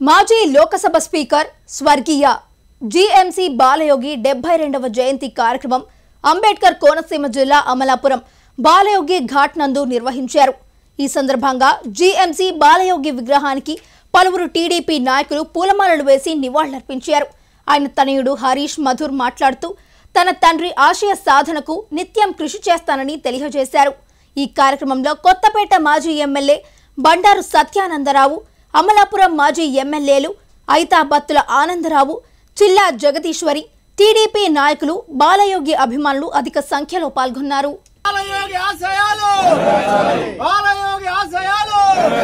మాజీ లోకసభ స్పీకర్ స్వర్గీయ జీఎంసీ బాలయోగి డెబ్బై రెండవ జయంతి కార్యక్రమం అంబేద్కర్ కోనసీమ జిల్లా అమలాపురం బాలయోగి ఘాట్ నందు నిర్వహించారు ఈ సందర్భంగా జీఎంసీ బాలయోగి విగ్రహానికి పలువురు టీడీపీ నాయకులు పూలమాలలు వేసి నివాళులర్పించారు ఆయన తనయుడు హరీష్ మధుర్ మాట్లాడుతూ తన తండ్రి ఆశయ సాధనకు నిత్యం కృషి చేస్తానని తెలియజేశారు ఈ కార్యక్రమంలో కొత్తపేట మాజీ ఎమ్మెల్యే బండారు సత్యానందరావు అమలాపురం మాజీ ఎమ్మెల్యేలు ఐతాబత్తుల ఆనందరావు చిల్లా జగదీశ్వరి టీడీపీ నాయకులు బాలయోగి అభిమానులు అధిక సంఖ్యలో పాల్గొన్నారు బాలయోగి ఆశయాలు బాలయోగి ఆశయాలు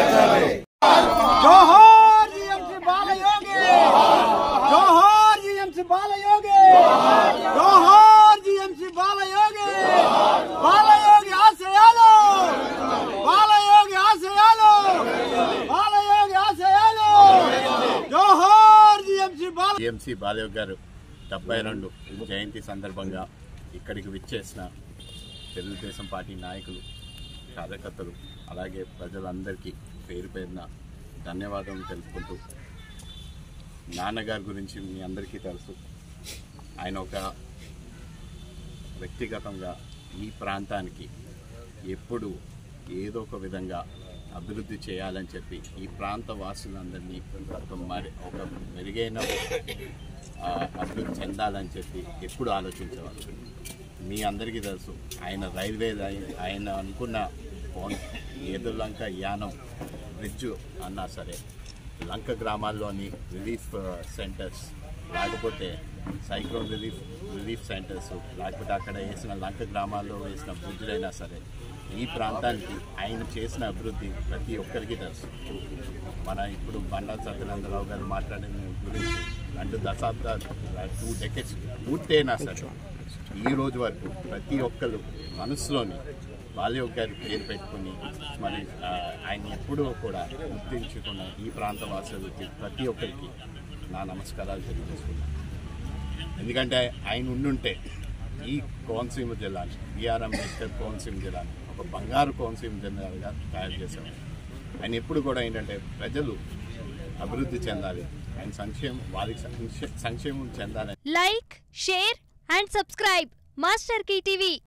జోహార్ జీఎంసీ బాలయోగి జోహార్ జీఎంసీ బాలయోగి జోహార్ జీఎంసీ బాలయోగి బాలయోగి ఆశయాలు బాలయోగి ఆశయాలు బాలయోగి ఆశయాలు జోహార్ జీఎంసీ బాల జిఎంసి బాలయోగ్ గారు డెబ్బై రెండు జయంతి సందర్భంగా ఇక్కడికి విచ్చేసిన తెలుగుదేశం పార్టీ నాయకులు కార్యకర్తలు అలాగే ప్రజలందరికీ పేరు పేరున ధన్యవాదాలు తెలుపుకుంటూ నాన్నగారి గురించి మీ అందరికీ తెలుసు ఆయన ఒక వ్యక్తిగతంగా ఈ ప్రాంతానికి ఎప్పుడు ఏదో ఒక విధంగా అభివృద్ధి చేయాలని చెప్పి ఈ ప్రాంత వాసులందరినీ ఒక మరి ఒక మెరుగైన ఆ, అభివృద్ధి చెందాలని చెప్పి ఎప్పుడు ఆలోచించేవారు మీ అందరికీ తెలుసు ఆయన రైల్వే లైన్ ఆయన అనుకున్న పోన్ ఏదులంక యానం బ్రిడ్జ్ అన్నా సరే లంక గ్రామాల్లోని రిలీఫ్ ఆ, సెంటర్స్ లేకపోతే సైక్లోన్ రిలీఫ్ రిలీఫ్ సెంటర్స్ లేకపోతే అక్కడ వేసిన లంక గ్రామాల్లో వేసిన బ్రిడ్జ్లైనా సరే ఈ ప్రాంతానికి ఆయన చేసిన అభివృద్ధి ప్రతి ఒక్కరికి తెలుసు మన ఇప్పుడు బండా సత్యనందరావు గారు మాట్లాడిన గురించి రెండు దశాబ్దాలు టూ డెకెట్స్ పూర్తయినా సరే ఈ రోజు వరకు ప్రతి ఒక్కరు మనసులోని బాలయోగ్ గారి పేరు పెట్టుకుని మరి ఆ, ఆయన ఎప్పుడూ కూడా గుర్తించుకున్న ఈ ప్రాంత వాసులకి ప్రతి ఒక్కరికి నా నమస్కారాలు తెలియజేసుకున్నాను ఎందుకంటే ఆయన ఉండుంటే ఈ కోనసీమ జిల్లాని బీఆర్ అంబేద్కర్ కోనసీమ జిల్లాని ఒక బంగారు కోనసీమ జిల్లాగా తయారు చేసేవారు ఆయన ఎప్పుడు కూడా ఏంటంటే ప్రజలు అభివృద్ధి చెందాలి ఆయన సంక్షేమం వారికి సంక్షే- సంక్షేమం చెందాలని like share and subscribe master TV